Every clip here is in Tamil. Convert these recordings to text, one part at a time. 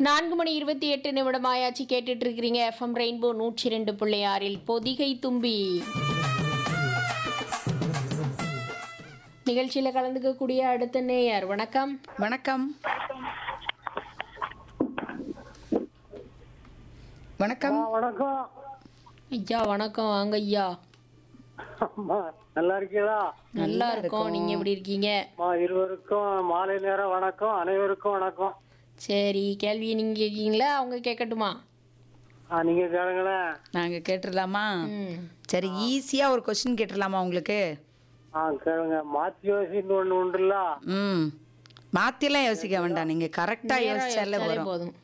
நான்கு மணி இருபத்தி எட்டு நிமிடம் ஆயாச்சு கேட்டுட்டு இருக்கிறீங்க எஃப்எம் ரெயின்போ நூற்றி ரெண்டு புள்ளி ஆறில் பொதிகை தும்பி நிகழ்ச்சியில் கலந்துக்கக்கூடிய அடுத்த நேயர் வணக்கம் வணக்கம் வணக்கம் வணக்கம் ஐயா வணக்கம் வாங்க ஐயா அம்மா நல்லா இருக்கீங்களா நல்லா இருக்கோம் நீங்க எப்படி இருக்கீங்க அம்மா இருவருக்கும் மாலை நேரம் வணக்கம் அனைவருக்கும் வணக்கம் சரி கேள்வியை நீங்க கேட்கீங்களா அவங்க கேட்கட்டுமா ஆ, நீங்க கேளுங்களேன் நாங்க கேட்டுடலாமா ம் சரி ஈஸியா ஒரு கொஸ்டின் கேட்டுடலாமா உங்களுக்கு ஆ கேளுங்க மாத்தியோசின்னு ஒண்ணு உண்டுல்ல ம் மாத்தியெல்லாம் யோசிக்க வேண்டாம் நீங்க கரெக்டா நேரா யோசிச்சாலே யோசிச்சாலே வரும் போதும்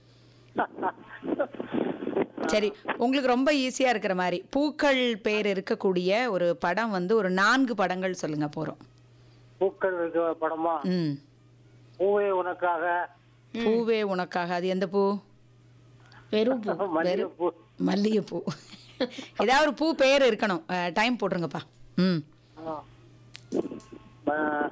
சரி உங்களுக்கு ரொம்ப ஈஸியா இருக்கிற மாதிரி பூக்கள் பேர் இருக்கக்கூடிய ஒரு படம் வந்து ஒரு நான்கு படங்கள் சொல்லுங்க போறோம் பூக்கள் இருக்க படமா ம் பூவே உனக்காக பூவே உனக்காக அது எந்த பூ வெறும் பூ மல்லிகைப்பூ மல்லிகைப்பூ ஏதாவது ஒரு பூ பேர் இருக்கணும் டைம் போட்டுருங்கப்பா ம் ஆ. ஆ,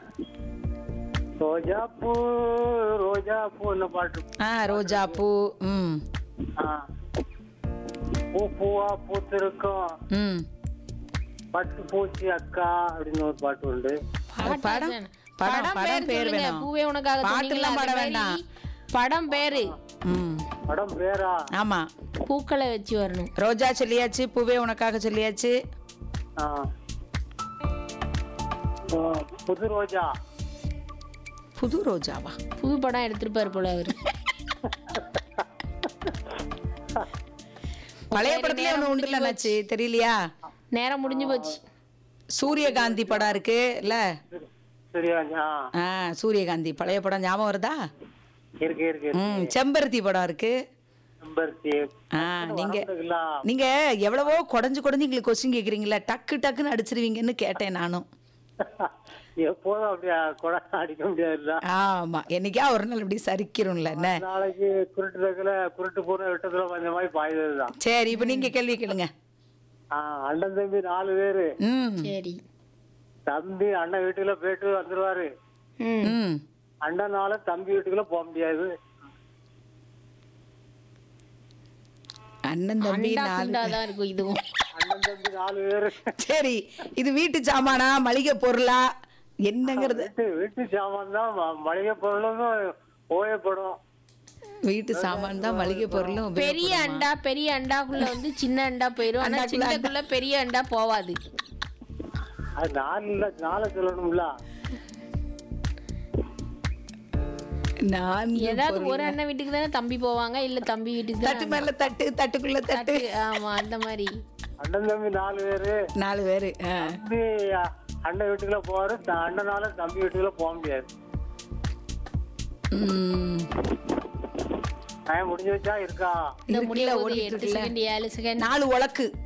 ரோஜா பூ ரோஜா பூன்னு பாட்டு ஆ ரோஜா பூ ம் ஆ. பூ பூவா பூத்திருக்கும் ம் பட்டு பூச்சி அக்கா அப்படின்னு ஒரு பாட்டு உண்டு அது படம் படம் படம் பேர் சொல்லுங்க. வேணும் பூவே உனக்காக பாட்டுலாம் சொன்னீங்களா, பாட அது வேண்டாம் மாதிரி படம் பேரு ம் படம் பேரா ஆமா பூக்களை வச்சு வரணும் ரோஜா சொல்லியாச்சு பூவே உனக்காக சொல்லியாச்சு ஆ. ஆ, புது ரோஜா புது ரோஜாவா புது படம் எடுத்திருப்பாரு போல அவரு பழைய படத்துல ஒண்ணு உண்டுல நாச்சு தெரியலையா நேரம் முடிஞ்சு போச்சு சூரியகாந்தி படம் இருக்கு இல்ல சரியா ஆ ஆ சூரியகாந்தி பழைய படம் ஞாபகம் வருதா இருக்கு இருக்கு ம் செம்பருத்தி படம் இருக்கு செம்பருத்தி ஆ நீங்க வரதுக்குல்ல. நீங்க எவ்வளவோ குடஞ்சு குடஞ்சு எங்களுக்கு கொஸ்டின் கேக்குறீங்களா டக்கு டக்குன்னு அடிச்சிருவீங்கன்னு கேட்டேன் நானும் எப்போதும் அப்படியா குடம் அடிக்க முடியாதுல்ல ஆமா என்னைக்கா ஒரு நாள் இப்படி சரிக்கிறோம்ல என்ன நாளைக்கு குருட்டு தக்கல குருட்டு பூனை விட்டதுல கொஞ்ச மாதிரி பாய்ந்ததுதான் சரி இப்ப நீங்க கேள்வி கேளுங்க ஆ அண்ணன் தம்பி நாலு பேரு ம் சரி தம்பி அண்ணன் வீட்டுக்குள்ள போயிட்டு வந்துருவாரு ம் ம் அண்ணனால தம்பி வீட்டுக்குள்ள போக முடியாது அண்ணன் தம்பி அண்டா நாலு குண்டா தான் இருக்கும் இதுவும் அண்ணன் தம்பி நாலு பேரு சரி இது வீட்டு சாமானா மளிகை பொருளா என்னங்கிறது வீட்டு வீட்டு சாமான் தான் ம- மளிகை பொருளும் ஓயப்படும் வீட்டு சாமான் தான் மளிகை பொருளும் உபயோகப்படுமா? பெரிய அண்டா பெரிய அண்டாக்குள்ள வந்து சின்ன அண்டா போயிரும் ஆனா அண்டாக்குள்ள சின்னக்குள்ள பெரிய அண்டா போவாது அது நாலு இல்ல நாளை சொல்லணும்ல நான்கு ஏதாவது பொருள். ஒரு அண்ணன் வீட்டுக்கு தானே தம்பி போவாங்க இல்ல தம்பி வீட்டுக்கு தட்டு தானே மேல தட்டு தட்டுக்குள்ள தட்டு தட்டு. ஆமா அந்த மாதிரி அண்ணன் தம்பி நாலு பேரு நாலு பேரு ஆ. தம்பி அ- அண்ணன் வீட்டுக்குள்ள போவாரு த- அண்ணனால தம்பி வீட்டுக்குள்ள போக முடியாது ம். டைம் முடிஞ்சு வச்சா இருக்கா இந்த இருக்குல்ல, முடிய போது ஓடிட்டு எட்டு இருக்குல்ல. செகண்ட் ஏழு செகண்ட் நாலு உலக்கு